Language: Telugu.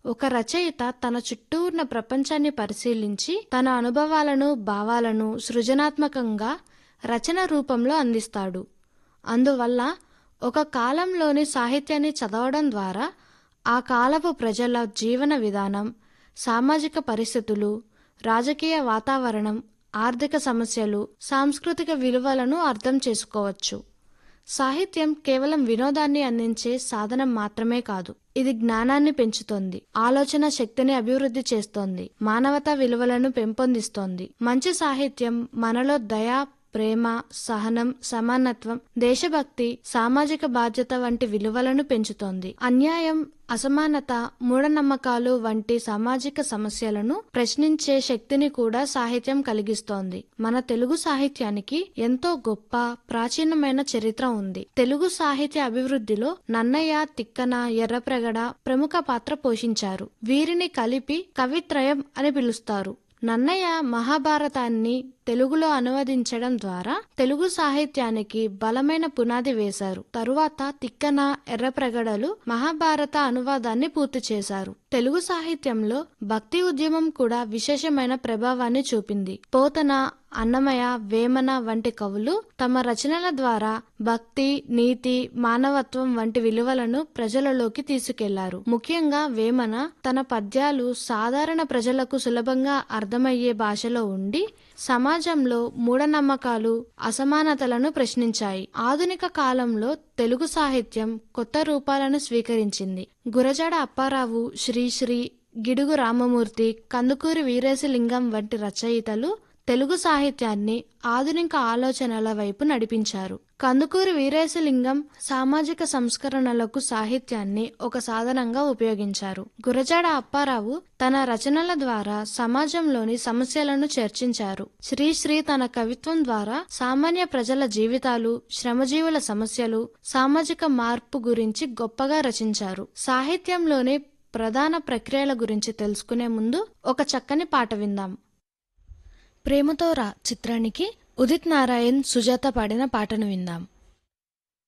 ఒక రచయిత తన చుట్టూ ఉన్న ప్రపంచాన్ని పరిశీలించి తన అనుభవాలను భావాలను సృజనాత్మకంగా రచన రూపంలో అందిస్తాడు అందువల్ల ఒక కాలంలోని సాహిత్యాన్ని చదవడం ద్వారా ఆ కాలపు ప్రజల జీవన విధానం సామాజిక పరిస్థితులు రాజకీయ వాతావరణం ఆర్థిక సమస్యలు సాంస్కృతిక విలువలను అర్థం చేసుకోవచ్చు సాహిత్యం కేవలం వినోదాన్ని అందించే సాధనం మాత్రమే కాదు ఇది జ్ఞానాన్ని పెంచుతోంది ఆలోచన శక్తిని అభివృద్ధి చేస్తోంది మానవతా విలువలను పెంపొందిస్తోంది మంచి సాహిత్యం మనలో దయ ప్రేమ సహనం సమానత్వం దేశభక్తి సామాజిక బాధ్యత వంటి విలువలను పెంచుతోంది అన్యాయం అసమానత మూఢనమ్మకాలు వంటి సామాజిక సమస్యలను ప్రశ్నించే శక్తిని కూడా సాహిత్యం కలిగిస్తోంది మన తెలుగు సాహిత్యానికి ఎంతో గొప్ప ప్రాచీనమైన చరిత్ర ఉంది తెలుగు సాహిత్య అభివృద్ధిలో నన్నయ్య తిక్కన ఎర్రప్రగడ ప్రముఖ పాత్ర పోషించారు వీరిని కలిపి కవిత్రయం అని పిలుస్తారు నన్నయ్య మహాభారతాన్ని తెలుగులో అనువదించడం ద్వారా తెలుగు సాహిత్యానికి బలమైన పునాది వేశారు తరువాత తిక్కన ఎర్రప్రగడలు మహాభారత అనువాదాన్ని పూర్తి చేశారు తెలుగు సాహిత్యంలో భక్తి ఉద్యమం కూడా విశేషమైన ప్రభావాన్ని చూపింది పోతన అన్నమయ వేమన వంటి కవులు తమ రచనల ద్వారా భక్తి నీతి మానవత్వం వంటి విలువలను ప్రజలలోకి తీసుకెళ్లారు ముఖ్యంగా వేమన తన పద్యాలు సాధారణ ప్రజలకు సులభంగా అర్థమయ్యే భాషలో ఉండి సమాజంలో మూఢనమ్మకాలు అసమానతలను ప్రశ్నించాయి ఆధునిక కాలంలో తెలుగు సాహిత్యం కొత్త రూపాలను స్వీకరించింది గురజాడ అప్పారావు శ్రీశ్రీ గిడుగు రామమూర్తి కందుకూరి వీరేశలింగం వంటి రచయితలు తెలుగు సాహిత్యాన్ని ఆధునిక ఆలోచనల వైపు నడిపించారు కందుకూరి వీరేశలింగం సామాజిక సంస్కరణలకు సాహిత్యాన్ని ఒక సాధనంగా ఉపయోగించారు గురజాడ అప్పారావు తన రచనల ద్వారా సమాజంలోని సమస్యలను చర్చించారు శ్రీశ్రీ తన కవిత్వం ద్వారా సామాన్య ప్రజల జీవితాలు శ్రమజీవుల సమస్యలు సామాజిక మార్పు గురించి గొప్పగా రచించారు సాహిత్యంలోని ప్రధాన ప్రక్రియల గురించి తెలుసుకునే ముందు ఒక చక్కని పాట విందాం ప్రేమతో రా చిత్రానికి ఉదిత్ నారాయణ్ సుజాత పాడిన పాటను విందాం